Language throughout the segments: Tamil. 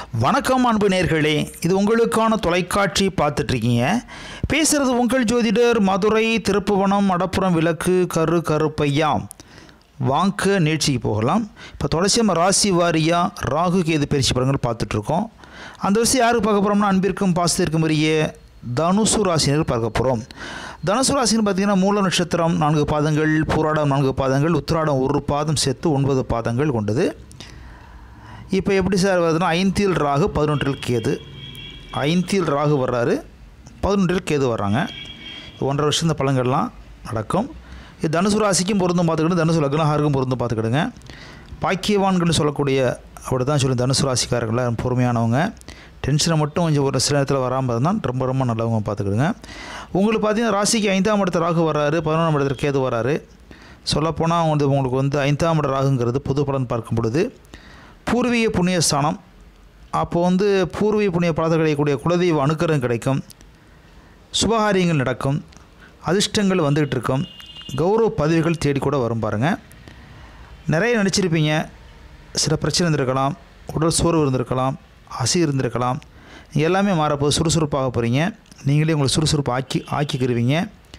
வணக்கம் அன்பு நேர்களே இது உங்களுக்கான தொலைக்காட்சி பார்த்துட்ருக்கீங்க பேசுகிறது உங்கள் ஜோதிடர் மதுரை திருப்புவனம் மடப்புறம் விளக்கு கரு கருப்பையா வாங்க நிகழ்ச்சிக்கு போகலாம் இப்போ தொடர்ச்சியாக ராசி வாரியாக ராகு கேது பயிற்சி படங்கள் பார்த்துட்ருக்கோம் அந்த வருஷம் யாருக்கு பார்க்க போகிறோம்னா அன்பிற்கும் பாசத்திற்கும் உரிய தனுசு ராசினர் பார்க்க போகிறோம் தனுசு ராசின்னு பார்த்தீங்கன்னா மூல நட்சத்திரம் நான்கு பாதங்கள் பூராடம் நான்கு பாதங்கள் உத்திராடம் ஒரு பாதம் சேர்த்து ஒன்பது பாதங்கள் கொண்டது இப்போ எப்படி சார் வருதுன்னா ஐந்தில் ராகு பதினொன்றில் கேது ஐந்தில் ராகு வர்றாரு பதினொன்றில் கேது வர்றாங்க ஒன்றரை வருஷம் இந்த பழங்கள்லாம் நடக்கும் இது தனுசு ராசிக்கும் பொருந்தும் பார்த்துக்கிட்டு தனுசு லக்னஹாருக்கும் பொருந்தும் பார்த்துக்கிடுங்க பாக்கியவான்கள்னு சொல்லக்கூடிய அப்படி தான் சொல்லி தனுசு ராசிக்காரர்கள் ரொம்ப பொறுமையானவங்க டென்ஷனை மட்டும் கொஞ்சம் ஒரு சில நேரத்தில் வராமல் இருந்தால் ரொம்ப ரொம்ப நல்லவங்க பார்த்துக்கிடுங்க உங்களுக்கு பார்த்தீங்கன்னா ராசிக்கு ஐந்தாம் இடத்துல ராகு வர்றாரு பதினொன்றாம் இடத்துல கேது வர்றாரு சொல்லப்போனால் வந்து உங்களுக்கு வந்து ஐந்தாம் இட ராகுங்கிறது பொது பலன் பார்க்கும் பொழுது பூர்வீக புண்ணிய ஸ்தானம் அப்போ வந்து பூர்வீக புண்ணிய பலத்தில் கிடைக்கக்கூடிய குலதெய்வ அனுக்கிரகம் கிடைக்கும் சுபகாரியங்கள் நடக்கும் அதிர்ஷ்டங்கள் வந்துகிட்டு இருக்கும் கௌரவ பதவிகள் தேடி கூட வரும் பாருங்கள் நிறைய நினச்சிருப்பீங்க சில பிரச்சனை இருந்திருக்கலாம் உடல் சோர்வு இருந்திருக்கலாம் அசி இருந்திருக்கலாம் எல்லாமே மாறப்போது சுறுசுறுப்பாக போகிறீங்க நீங்களே உங்களை சுறுசுறுப்பு ஆக்கி ஆக்கிக்கிருவீங்க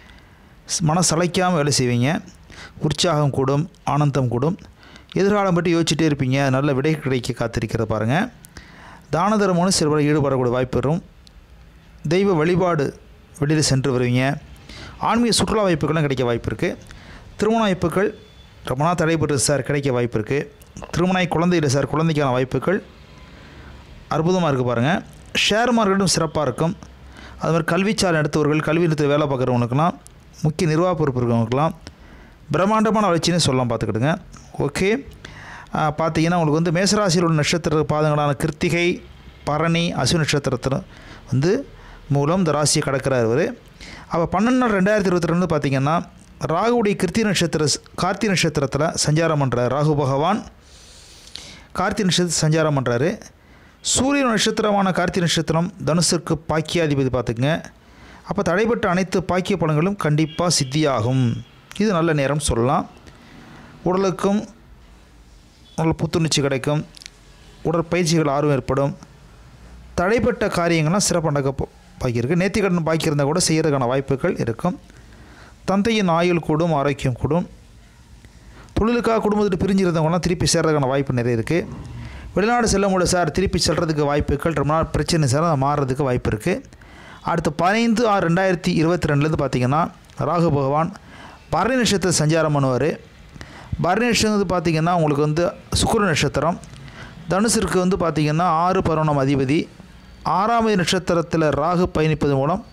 மன சளைக்காமல் வேலை செய்வீங்க உற்சாகம் கூடும் ஆனந்தம் கூடும் எதிர்காலம் பற்றி யோசிச்சுட்டே இருப்பீங்க நல்ல விடை கிடைக்க காத்திருக்கிற பாருங்கள் தான தர்மம்னு சிறுவரை ஈடுபடக்கூடிய வாய்ப்பு வரும் தெய்வ வழிபாடு வெளியில் சென்று வருவீங்க ஆன்மீக சுற்றுலா வாய்ப்புகளும் கிடைக்க வாய்ப்பு இருக்குது திருமண வாய்ப்புகள் ரொம்ப நாள் தடைபட்டு சார் கிடைக்க வாய்ப்பு இருக்குது திருமணம் குழந்தை இல்லை சார் குழந்தைக்கான வாய்ப்புகள் அற்புதமாக இருக்குது பாருங்கள் ஷேர் மார்க்கெட்டும் சிறப்பாக இருக்கும் அது மாதிரி கல்விச்சாலை நடத்துவர்கள் கல்வி நிறுத்த வேலை பார்க்குறவங்களுக்கெல்லாம் முக்கிய நிர்வாக பொறுப்பு இருக்கிறவங்களுக்கெல்லாம் பிரம்மாண்டமான வளர்ச்சின்னு சொல்லலாம் பார்த்துக்கிடுங்க ஓகே பார்த்தீங்கன்னா உங்களுக்கு வந்து மேசராசியில் உள்ள நட்சத்திர பாதங்களான கிருத்திகை பரணி அசு நட்சத்திரத்தில் வந்து மூலம் இந்த ராசியை கடக்கிறார் இவர் அப்போ பன்னெண்டு நாள் ரெண்டாயிரத்தி இருபத்தி ரெண்டு பார்த்தீங்கன்னா ராகுடைய கிருத்தி நட்சத்திர கார்த்தி நட்சத்திரத்தில் சஞ்சாரம் பண்ணுறார் ராகு பகவான் கார்த்தி நட்சத்திர சஞ்சாரம் பண்ணுறாரு சூரிய நட்சத்திரமான கார்த்தி நட்சத்திரம் தனுசுக்கு பாக்கியாதிபதி பார்த்துக்குங்க அப்போ தடைப்பட்ட அனைத்து பாக்கிய பலன்களும் கண்டிப்பாக சித்தியாகும் இது நல்ல நேரம் சொல்லலாம் உடலுக்கும் நல்ல புத்துணர்ச்சி கிடைக்கும் உடற்பயிற்சிகள் ஆர்வம் ஏற்படும் தடைப்பட்ட காரியங்கள்லாம் சிறப்பாக நடக்க பாக்கியிருக்கு நேர்த்திக்கடன் பாக்கி இருந்தால் கூட செய்கிறதுக்கான வாய்ப்புகள் இருக்கும் தந்தையின் ஆயுள் கூடும் ஆரோக்கியம் கூடும் தொழிலுக்காக குடும்பத்தை பிரிஞ்சிருந்தவங்களாம் திருப்பி சேர்றதுக்கான வாய்ப்பு நிறைய இருக்குது வெளிநாடு செல்ல முடியல சார் திருப்பி செல்கிறதுக்கு வாய்ப்புகள் ரொம்ப நாள் பிரச்சனை சார் அது மாறுறதுக்கு வாய்ப்பு இருக்குது அடுத்து பதினைந்து ஆறு ரெண்டாயிரத்தி இருபத்தி ரெண்டுலேருந்து பார்த்தீங்கன்னா ராகு பகவான் பரணி நட்சத்திர சஞ்சாரம் பண்ணுவார் பரணி நட்சத்திரம் பார்த்திங்கன்னா உங்களுக்கு வந்து சுக்குர நட்சத்திரம் தனுசிற்கு வந்து பார்த்திங்கன்னா ஆறு பருவனம் அதிபதி ஆறாவது நட்சத்திரத்தில் ராகு பயணிப்பது மூலம்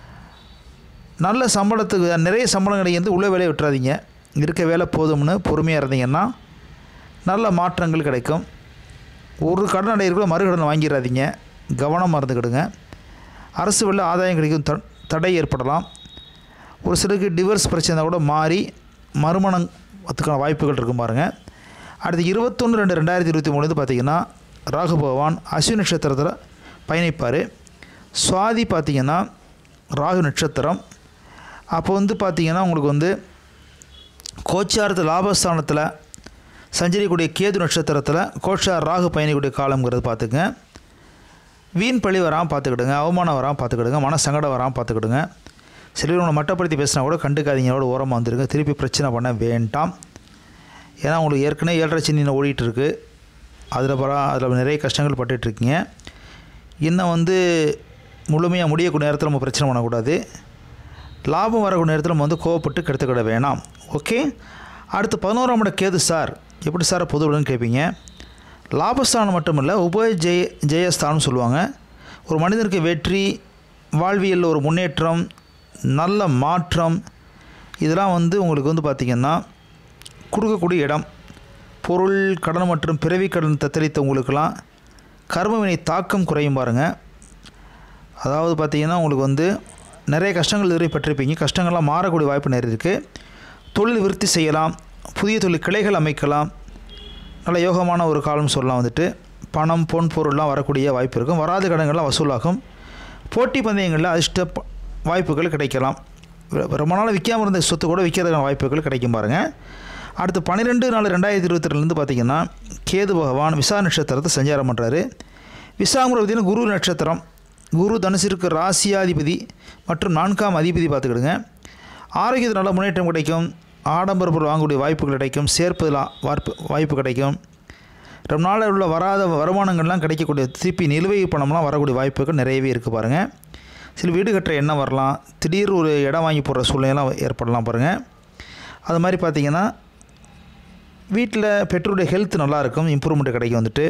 நல்ல சம்பளத்துக்கு நிறைய சம்பளம் கிடைக்கிறது உள்ள வேலையை விட்டுறாதீங்க இருக்க வேலை போதும்னு பொறுமையாக இருந்தீங்கன்னா நல்ல மாற்றங்கள் கிடைக்கும் ஒரு கடன் அடையிறக்குள்ள மறுகடன் வாங்கிடாதீங்க கவனமாக இருந்துக்கிடுங்க அரசு வெள்ள ஆதாயம் கிடைக்கும் த தடை ஏற்படலாம் ஒரு சிலருக்கு டிவர்ஸ் பிரச்சனை கூட மாறி மறுமணம் அதுக்கான வாய்ப்புகள் இருக்கும் பாருங்கள் அடுத்து இருபத்தொன்று ரெண்டு ரெண்டாயிரத்தி இருபத்தி மூணுலேருந்து பார்த்தீங்கன்னா ராகு பகவான் அஸ்வி நட்சத்திரத்தில் பயணிப்பார் சுவாதி பார்த்திங்கன்னா ராகு நட்சத்திரம் அப்போ வந்து பார்த்திங்கன்னா உங்களுக்கு வந்து கோச்சாரத்து லாபஸ்தானத்தில் சஞ்சரிக்கூடிய கேது நட்சத்திரத்தில் கோச்சார் ராகு பயணிக்கூடிய காலங்கிறது பார்த்துங்க வீண் பழி வராமல் பார்த்துக்கிடுங்க அவமானம் வராமல் பார்த்துக்கிடுங்க மன சங்கடம் வராமல் பார்த்துக்கிடுங்க சிலர் உங்களை மட்டப்படுத்தி பேசினா கூட கண்டுக்காதீங்களோட ஓரமாக வந்துருங்க திருப்பி பிரச்சனை பண்ண வேண்டாம் ஏன்னா உங்களுக்கு ஏற்கனவே ஏழரை சின்ன ஓடிட்டு இருக்கு அதில் பரா அதில் நிறைய கஷ்டங்கள் பட்டுட்ருக்கீங்க இன்னும் வந்து முழுமையாக முடியக்கூடிய நேரத்தில் நம்ம பிரச்சனை பண்ணக்கூடாது லாபம் வரக்கூடிய நேரத்தில் நம்ம வந்து கோவப்பட்டு கெடுத்துக்கிட வேணாம் ஓகே அடுத்து பதினோராம் இட கேது சார் எப்படி சார் பொதுவுடன் கேட்பீங்க லாபஸ்தானம் மட்டும் இல்லை உப ஜெய ஜெயஸ்தானம் சொல்லுவாங்க ஒரு மனிதனுக்கு வெற்றி வாழ்வியலில் ஒரு முன்னேற்றம் நல்ல மாற்றம் இதெல்லாம் வந்து உங்களுக்கு வந்து பார்த்திங்கன்னா கொடுக்கக்கூடிய இடம் பொருள் கடன் மற்றும் பிறவி கடன் தத்தளித்த உங்களுக்கெல்லாம் கர்மவினை தாக்கம் குறையும் பாருங்கள் அதாவது பார்த்திங்கன்னா உங்களுக்கு வந்து நிறைய கஷ்டங்கள் இதுவரை பெற்றிருப்பீங்க கஷ்டங்கள்லாம் மாறக்கூடிய வாய்ப்பு நிறைய இருக்குது தொழில் விருத்தி செய்யலாம் புதிய தொழில் கிளைகள் அமைக்கலாம் நல்ல யோகமான ஒரு காலம் சொல்லலாம் வந்துட்டு பணம் பொன் பொருள்லாம் வரக்கூடிய வாய்ப்பு இருக்கும் வராத கடன்கள்லாம் வசூலாகும் போட்டி பந்தயங்களில் அதிர்ஷ்ட வாய்ப்புகள் கிடைக்கலாம் ரொம்ப நாள் விற்காமல் இருந்த சொத்து கூட விற்கிறதுக்கான வாய்ப்புகள் கிடைக்கும் பாருங்கள் அடுத்து பன்னிரெண்டு நாலு ரெண்டாயிரத்தி இருபத்தி ரெண்டுலேருந்து பார்த்திங்கன்னா கேது பகவான் விசா நட்சத்திரத்தை சஞ்சாரம் பண்ணுறாரு விசாகம் பார்த்தீங்கன்னா குரு நட்சத்திரம் குரு தனுசிற்கு ராசியாதிபதி மற்றும் நான்காம் அதிபதி பார்த்துக்கிடுங்க ஆரோக்கியத்தில் நல்ல முன்னேற்றம் கிடைக்கும் ஆடம்பர பொருள் வாங்கக்கூடிய வாய்ப்பு கிடைக்கும் சேர்ப்பதில் வாய்ப்பு வாய்ப்பு கிடைக்கும் ரொம்ப நாளில் உள்ள வராத வருமானங்கள்லாம் கிடைக்கக்கூடிய திருப்பி நிலுவை பணம்லாம் வரக்கூடிய வாய்ப்புகள் நிறையவே இருக்குது பாருங்கள் சில வீடு கட்டுற எண்ணம் வரலாம் திடீர் ஒரு இடம் வாங்கி போடுற சூழ்நிலையெல்லாம் ஏற்படலாம் பாருங்கள் அது மாதிரி பார்த்திங்கன்னா வீட்டில் பெற்றோருடைய ஹெல்த் நல்லாயிருக்கும் இம்ப்ரூவ்மெண்ட் கிடைக்கும் வந்துட்டு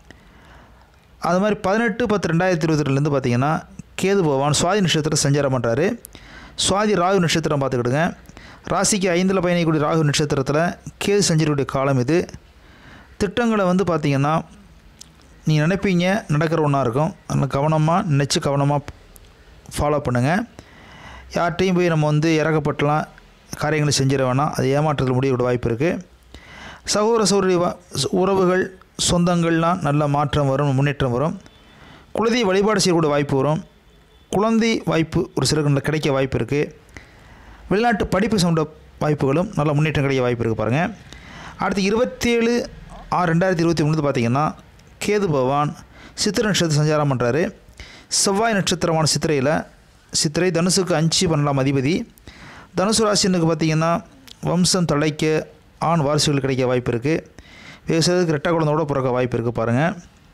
அது மாதிரி பதினெட்டு பத்து ரெண்டாயிரத்தி இருபத்தி ரெண்டுலேருந்து பார்த்தீங்கன்னா கேது பகவான் சுவாதி நட்சத்திரம் சஞ்சாரம் பண்ணுறாரு சுவாதி ராகு நட்சத்திரம் பார்த்துக்கிடுங்க ராசிக்கு ஐந்தில் பயணிக்கக்கூடிய ராகு நட்சத்திரத்தில் கேது சஞ்சரிக்கூடிய காலம் இது திட்டங்களை வந்து பார்த்திங்கன்னா நீங்கள் நினைப்பீங்க நடக்கிற ஒன்றா இருக்கும் அதனால் கவனமாக நினச்சி கவனமாக ஃபாலோ பண்ணுங்கள் யார்கிட்டையும் போய் நம்ம வந்து இறக்கப்பட்டலாம் காரியங்களை செஞ்சிட வேணாம் அது ஏமாற்றத்தில் முடியக்கூடிய வாய்ப்பு இருக்குது சகோதர சகோதரி வ- உறவுகள் சொந்தங்கள்லாம் நல்ல மாற்றம் வரும் முன்னேற்றம் வரும் குலதெய்வ வழிபாடு செய்யக்கூடிய வாய்ப்பு வரும் குழந்தை வாய்ப்பு ஒரு சிலருக்கு கிடைக்க வாய்ப்பு இருக்குது வெளிநாட்டு படிப்பு சம்மந்த வாய்ப்புகளும் நல்ல முன்னேற்றம் கிடைக்க வாய்ப்பு இருக்குது பாருங்கள் அடுத்து இருபத்தேழு ஆறு ரெண்டாயிரத்தி இருபத்தி மூணு பார்த்திங்கன்னா கேது பகவான் சித்திரை நட்சத்திரம் சஞ்சாரம் பண்ணுறாரு செவ்வாய் நட்சத்திரமான சித்திரையில் சித்திரை தனுசுக்கு அஞ்சு பன்னெண்டாம் அதிபதி தனுசு ராசினுக்கு பார்த்திங்கன்னா வம்சம் தழைக்க ஆண் வாரிசுகள் கிடைக்க வாய்ப்பு இருக்குது வெகு சிலருக்கு ரெட்டை குழந்தையோட பிறக்க வாய்ப்பு இருக்குது பாருங்கள்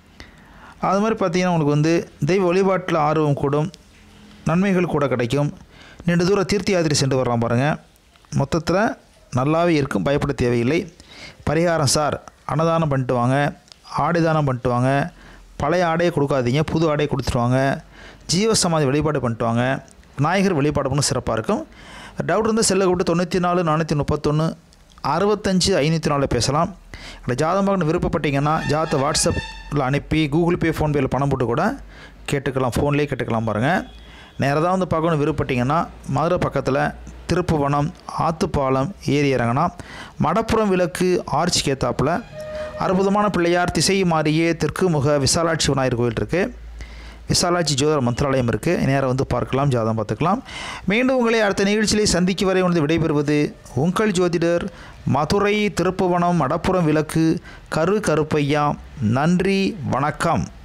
அது மாதிரி பார்த்திங்கன்னா உங்களுக்கு வந்து தெய்வ வழிபாட்டில் ஆர்வம் கூடும் நன்மைகள் கூட கிடைக்கும் நீண்ட தூரம் தீர்த்த யாத்திரை சென்று வரலாம் பாருங்கள் மொத்தத்தில் நல்லாவே இருக்கும் பயப்பட தேவையில்லை பரிகாரம் சார் அன்னதானம் பண்ணிட்டு வாங்க ஆடை தானம் பண்ணிட்டு வாங்க பழைய ஆடையை கொடுக்காதீங்க புது ஆடையை கொடுத்துட்டு வாங்க ஜீவசமாதி வழிபாடு பண்ணிட்டு வாங்க விநாயகர் வழிபாடு பண்ண சிறப்பாக இருக்கும் டவுட் இருந்தால் செல்ல கூப்பிட்டு தொண்ணூற்றி நாலு நானூற்றி முப்பத்தொன்று அறுபத்தஞ்சு ஐநூற்றி நாலு பேசலாம் இந்த ஜாதகம் பார்க்கணும் விருப்பப்பட்டீங்கன்னா ஜாதத்தை வாட்ஸ்அப்பில் அனுப்பி கூகுள் பே ஃபோன்பேயில் பணம் போட்டு கூட கேட்டுக்கலாம் ஃபோன்லேயே கேட்டுக்கலாம் பாருங்கள் நேராக தான் வந்து பார்க்கணும் விருப்பப்பட்டீங்கன்னா மதுரை பக்கத்தில் திருப்புவனம் ஆத்துப்பாலம் ஏரி இறங்கினா மடப்புறம் விளக்கு ஆர்ச் கேத்தாப்பில் அற்புதமான பிள்ளையார் திசை மாறியே தெற்கு முக விசாலாட்சி விநாயகர் கோயில் இருக்குது விசாலாட்சி ஜோதிட மந்திராலயம் இருக்குது நேரம் வந்து பார்க்கலாம் ஜாதகம் பார்த்துக்கலாம் மீண்டும் உங்களை அடுத்த நிகழ்ச்சியிலே சந்திக்கு வரை வந்து விடைபெறுவது உங்கள் ஜோதிடர் மதுரை திருப்புவனம் மடப்புறம் விளக்கு கரு கருப்பையா நன்றி வணக்கம்